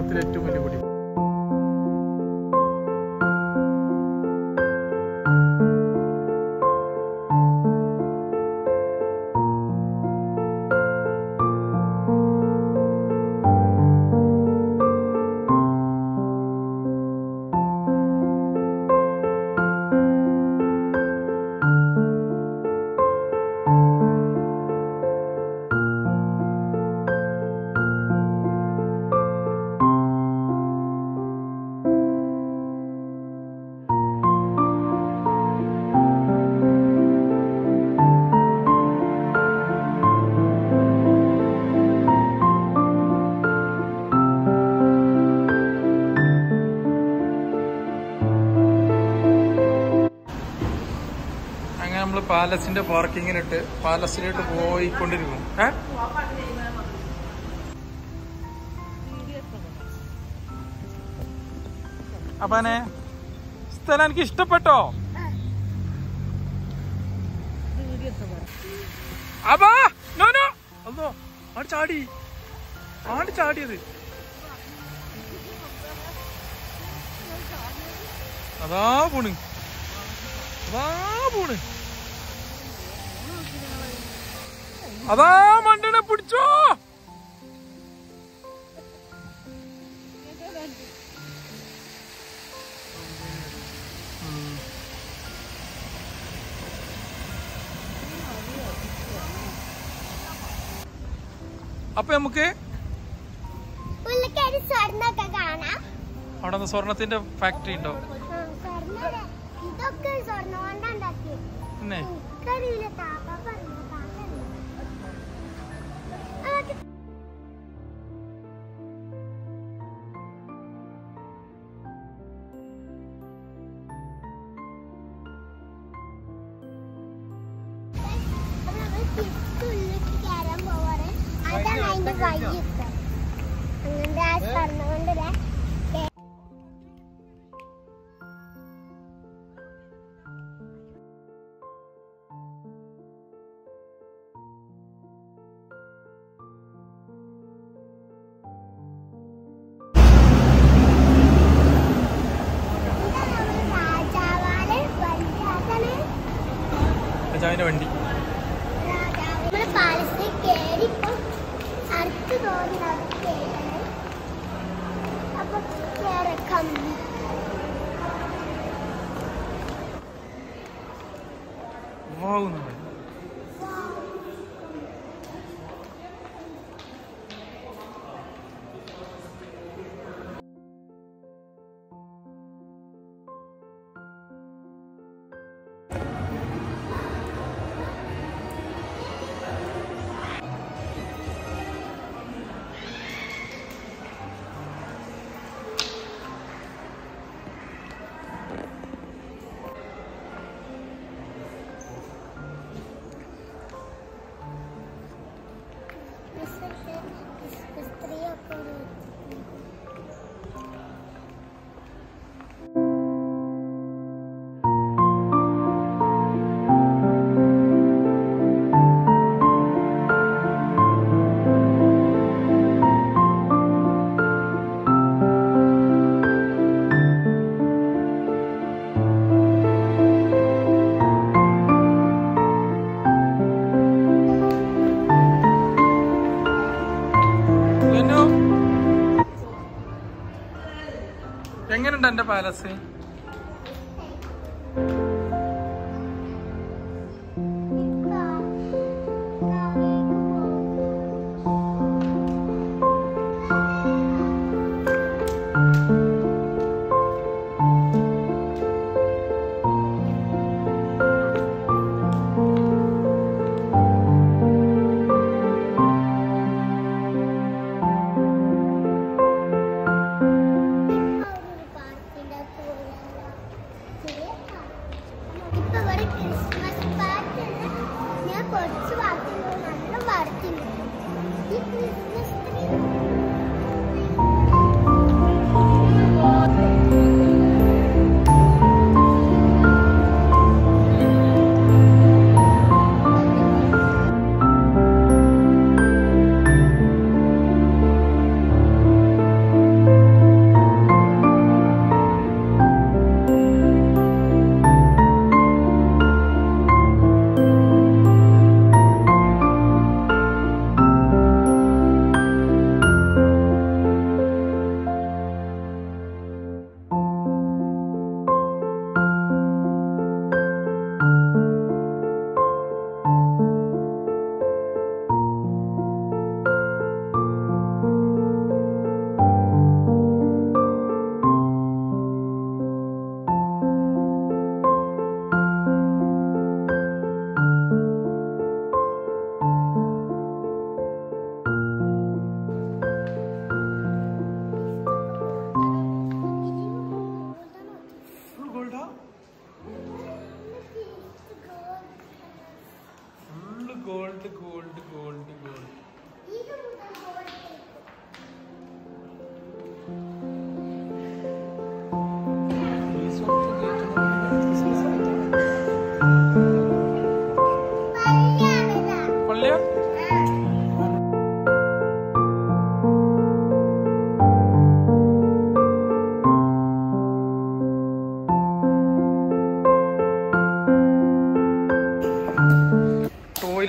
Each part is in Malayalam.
കേരളത്തിലെ ഏറ്റവും വലിയ കൊടി അങ്ങനെ നമ്മൾ പാലസിന്റെ പാർക്കിങ്ങിനിട്ട് പാലസിലോട്ട് പോയിക്കൊണ്ടിരിക്കും ഏ അപ്പനെ സ്ഥലം എനിക്ക് ഇഷ്ടപ്പെട്ടോ അപ്പാ നോ നോ അല്ലോ ആട് ചാടി ആട് ചാടിയത് അതാ പോണ് അതാ പോണ് അതാ മണ്ടനെ പിടിച്ചോ ഉം. അപ്പൊ നമുക്ക് പുള്ളിക്കാരി സ്വർണ്ണൊക്കെ കാണാം അവിടെ നിന്ന് സ്വർണത്തിന്റെ ഫാക്ടറി ഉണ്ടോ ആ, സ്വർണ്ണം ഇതൊക്കെ സ്വർണ്ണം കൊണ്ടുണ്ടാക്കി പിന്നെ എനിക്കറിയില്ല താപ്പ പറഞ്ഞു താത്തല്ല. അതൊക്കെ അപ്പൊ നമ്മള് തിരിച്ചുള്ളിലേക്ക് കയറാൻ പോവാണ് അതാണ് അതിന്റെ വഴിയൊക്കെ അങ്ങനത്തെ ആ സ്വർണ്ണം കൊണ്ട് ദേ രാജാവാണ് വലുതാണ് രാജാവിന്റെ വണ്ടി നമ്മള് പാലസിൽ കേറി ഇപ്പൊ അടുത്ത് തോന്നി അവിടെ കേറാണ് അപ്പൊ കേറക്കം വാവുന്നുണ്ട് സ്ത്രീയൊക്കെ ഒരു ലെനു, എങ്ങനെയുണ്ട് എന്റെ പാലസ് പാർക്കിന്റെ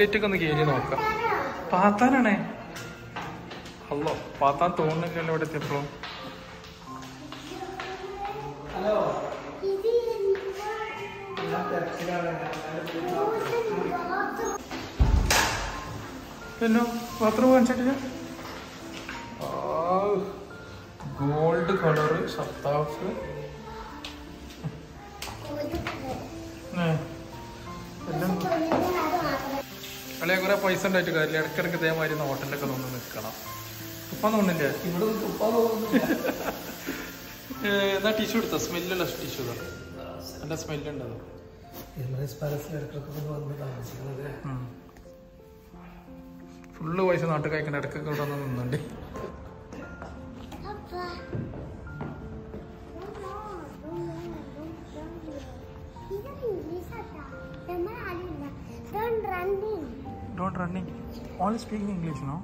എസ്റ്റേറ്റ് ഒന്ന് കയറി നോക്കാം പാത്താനാണേ അല്ലോ പാത്താൻ തോന്നുന്നില്ലല്ലോ ഇവിടെ എത്തിയപ്പോഴും ഇത് പിന്നെ ബാത്റൂം കാണിച്ചിട്ടില്ല ഗോൾഡ് കളറ് സത്താഫ് എല്ലാം അല്ലെ കുറെ പൈസ ഉണ്ടായിട്ട് കാര്യമില്ല ഇടയ്ക്കിടയ്ക്ക് ഇതേമാതിരി ഹോട്ടലിലൊക്കെ നിന്ന് നിൽക്കണം ഉപ്പാന്ന് തോന്നില്ലേ ഇവിടെ ഉപ്പാ തോന്നുന്നില്ല ഏ, എന്നാ ടിഷ്യൂ എടുത്തോ സ്മെല്ലുള്ള ടിഷ്യൂ നല്ല സ്മെല്ലുണ്ട് അത് എമിറേറ്റ്സ് പാലസിൽ ഇടയ്ക്കൊക്കെ വന്ന് താമസിക്കുന്നത് ഫുള്ള് പൈസ നാട്ടിൽ കഴിക്കണ ഇടയ്ക്കൊക്കെ ഇവിടെ വന്ന് നിന്നുണ്ട് don't running all speaking English no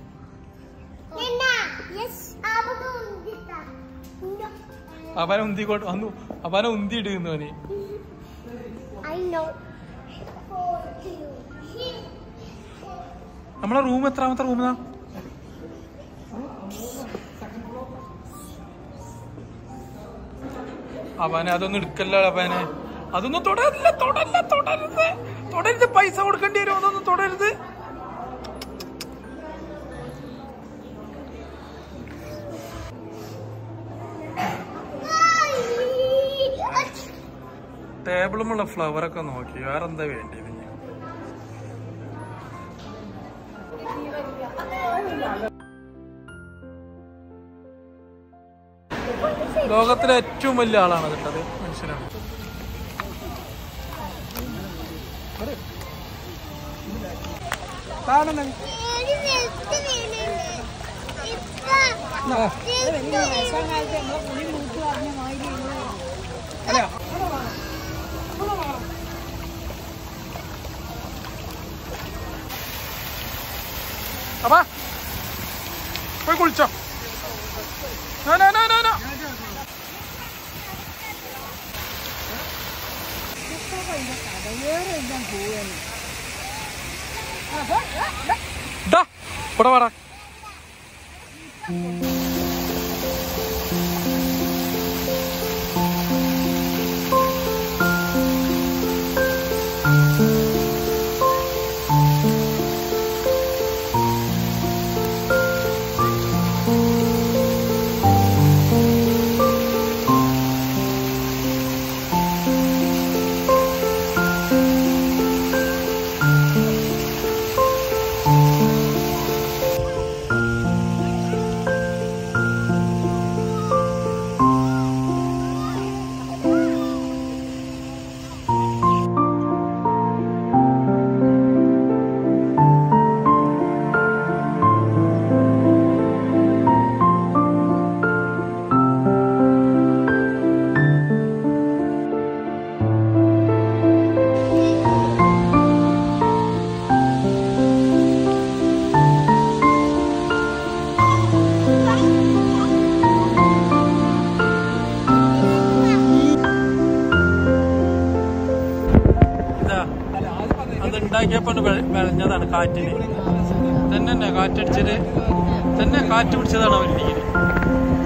അവനെ ഉന്തിക്കോട്ട് വന്നു അവനെ ഉന്തി ഇടുന്നു അവന് I know. നമ്മളെ റൂം എത്രാമത്തെ റൂമാ അവനെ അതൊന്നും എടുക്കല്ല അവനെ അതൊന്നും തുടരില്ല തുടരില്ല തുടരുത് തുടരുത് പൈസ കൊടുക്കേണ്ടി വരും അതൊന്നും തുടരുത് ടേബിളുമുള്ള ഫ്ലവർ ഒക്കെ നോക്കി വേറെ എന്താ വേണ്ടത് ഇനി? ലോകത്തിലെ ഏറ്റവും വലിയ ആളാണ് അതിട്ടത് മനുഷ്യനാണ് ഒരു വെളുത്ത് വീണുണ്ട്. ഇപ്പൊ വെളുത്ത് വീണുണ്ട്. അപ്പാ പോയി കുളിച്ചോ no no no no no ദാ, ഇവിടെ വാടാ ഇതാ അത് ഉണ്ടാക്കിയപ്പോ വിളഞ്ഞതാണ് കാറ്റിന് തന്നെ തന്നെ കാറ്റടിച്ചത് തന്നെ കാറ്റ് പിടിച്ചതാണ് അവർ ഇരിക്കുന്നത്